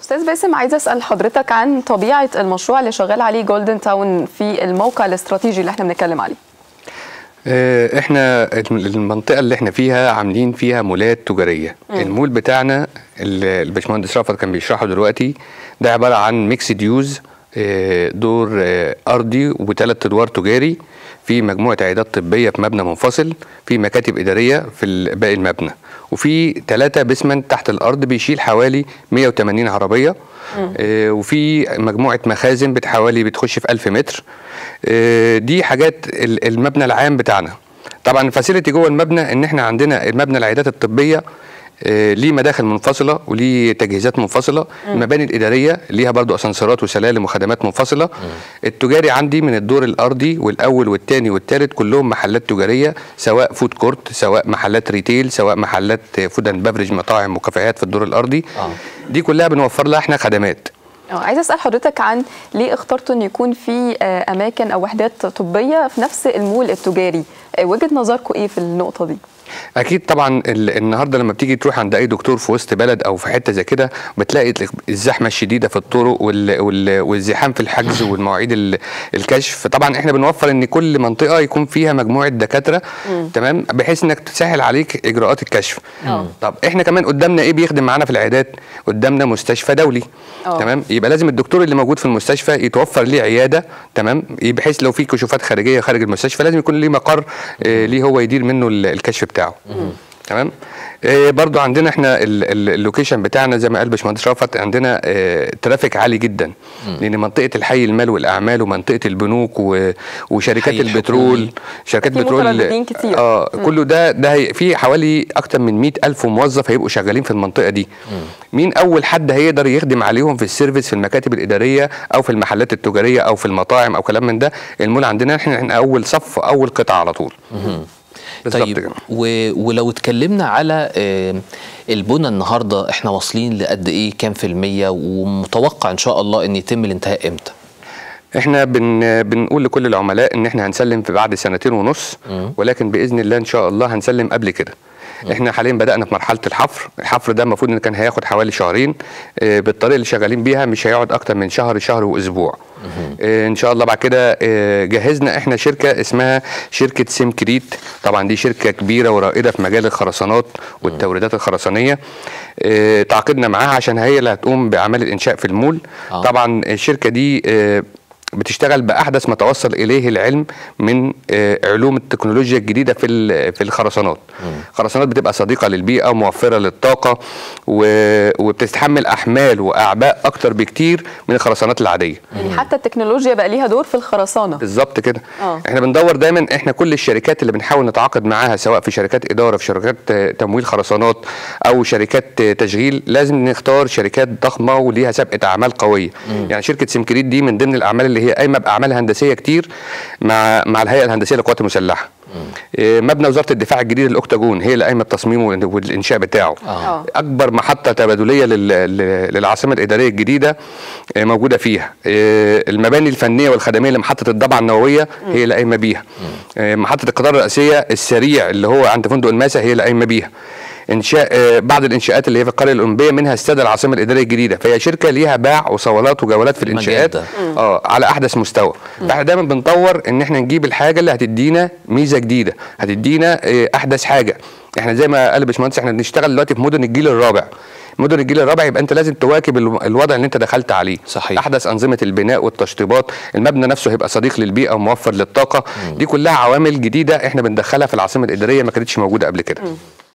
استاذ باسم عايزه اسال حضرتك عن طبيعه المشروع اللي شغال عليه جولدن تاون في الموقع الاستراتيجي اللي احنا بنتكلم عليه آه، احنا المنطقه اللي احنا فيها عاملين فيها مولات تجاريه المول بتاعنا اللي الباشمهندس رافت كان بيشرحه دلوقتي ده عباره عن ميكس يوز دور آه، ارضي وثلاث ادوار تجاري في مجموعه عيادات طبيه في مبنى منفصل في مكاتب اداريه في ال- باقي المبنى وفي ثلاثه بسمنت تحت الارض بيشيل حوالي 180 عربيه آه، وفي مجموعه مخازن بتحوالي بتخش في 1000 متر آه، دي حاجات ال- المبنى العام بتاعنا طبعا الفاسيلتي جوه المبنى ان احنا عندنا المبنى العيادات الطبيه آه، ليه مداخل منفصله وليه تجهيزات منفصله المباني الاداريه ليها برضو اسانسيرات وسلالم وخدمات منفصله التجاري عندي من الدور الارضي والاول والثاني والثالث كلهم محلات تجاريه سواء فود كورت سواء محلات ريتيل سواء محلات فود اند بفرج مطاعم وكافيهات في الدور الارضي آه. دي كلها بنوفر لها احنا خدمات اه عايزه اسال حضرتك عن ليه اخترتوا ان يكون في آه، اماكن او وحدات طبيه في نفس المول التجاري آه، وجهه نظركم ايه في النقطه دي اكيد طبعا ال- النهارده لما بتيجي تروح عند اي دكتور في وسط بلد او في حته زي كده بتلاقي ال- الزحمه الشديده في الطرق وال- وال- والزحام في الحجز والمواعيد ال- الكشف فطبعا احنا بنوفر ان كل منطقه يكون فيها مجموعه دكاتره تمام بحيث انك تسهل عليك اجراءات الكشف طب احنا كمان قدامنا ايه بيخدم معانا في العيادات قدامنا مستشفى دولي اه. تمام يبقى لازم الدكتور اللي موجود في المستشفى يتوفر ليه عياده تمام بحيث لو في كشوفات خارجيه خارج المستشفى لازم يكون ليه مقر آه، ليه هو يدير منه ال- الكشف بتاعه تمام آه، برضو عندنا احنا ال- ال- اللوكيشن بتاعنا زي ما قال باشمهندس رافت عندنا آه، ترافيك عالي جدا لان منطقه الحي المال والاعمال ومنطقه البنوك و- وشركات الحي البترول الحكومي. شركات في بترول مترددين كتير. اه كله ده ده هي- في حوالي اكتر من 100 الف موظف هيبقوا شغالين في المنطقه دي مين اول حد هيقدر يخدم عليهم في السيرفيس في المكاتب الاداريه او في المحلات التجاريه او في المطاعم او كلام من ده المول عندنا احنا احنا اول صف اول قطعه على طول بالظبط طيب كده. و... ولو اتكلمنا على آه، البنى النهارده احنا واصلين لقد ايه كام في المية ومتوقع ان شاء الله ان يتم الانتهاء امتى؟ احنا بن بنقول لكل العملاء ان احنا هنسلم في بعد سنتين ونص ولكن باذن الله ان شاء الله هنسلم قبل كده احنا حاليا بدانا في مرحله الحفر الحفر ده المفروض ان كان هياخد حوالي شهرين اه بالطريقه اللي شغالين بيها مش هيقعد اكتر من شهر شهر واسبوع اه ان شاء الله بعد كده اه جهزنا احنا شركه اسمها شركه سيمكريت طبعا دي شركه كبيره ورائده في مجال الخرسانات والتوريدات الخرسانيه اه تعاقدنا معاها عشان هي اللي هتقوم باعمال الانشاء في المول آه. طبعا الشركه دي اه بتشتغل باحدث ما توصل اليه العلم من آه، علوم التكنولوجيا الجديده في ال- في الخرسانات الخرسانات بتبقى صديقه للبيئه وموفره للطاقه و- وبتتحمل احمال واعباء اكتر بكتير من الخرسانات العاديه يعني حتى التكنولوجيا بقى ليها دور في الخرسانه بالظبط كده آه. احنا بندور دايما احنا كل الشركات اللي بنحاول نتعاقد معاها سواء في شركات اداره في شركات آه، تمويل خرسانات او شركات آه، تشغيل لازم نختار شركات ضخمه وليها سابقه اعمال قويه يعني شركه سيمكريت دي من ضمن الاعمال اللي هي قايمه باعمال هندسيه كتير مع مع الهيئه الهندسيه للقوات المسلحه آه، مبنى وزاره الدفاع الجديد الاكتاجون هي اللي قايمه بتصميمه والانشاء بتاعه آه. اكبر محطه تبادليه لل- لل- للعاصمه الاداريه الجديده آه، موجوده فيها آه، المباني الفنيه والخدميه لمحطه الضبعه النوويه هي اللي قايمه بيها آه، محطه القطار الرئيسيه السريع اللي هو عند فندق الماسة هي اللي قايمه بيها انشاء آه، بعض الانشاءات اللي هي في القريه الاولمبيه منها استاد العاصمه الاداريه الجديده فهي شركه ليها باع وصولات وجولات في المجال الانشاءات ده. اه على احدث مستوى فاحنا دايما بنطور ان احنا نجيب الحاجه اللي هتدينا ميزه جديده هتدينا آه، احدث حاجه احنا زي ما قال باشمهندس احنا بنشتغل دلوقتي في مدن الجيل الرابع مدن الجيل الرابع يبقى انت لازم تواكب الو- الوضع اللي انت دخلت عليه صحيح. احدث انظمه البناء والتشطيبات المبنى نفسه هيبقى صديق للبيئه وموفر للطاقه دي كلها عوامل جديده احنا بندخلها في العاصمه الاداريه ما كانتش موجوده قبل كده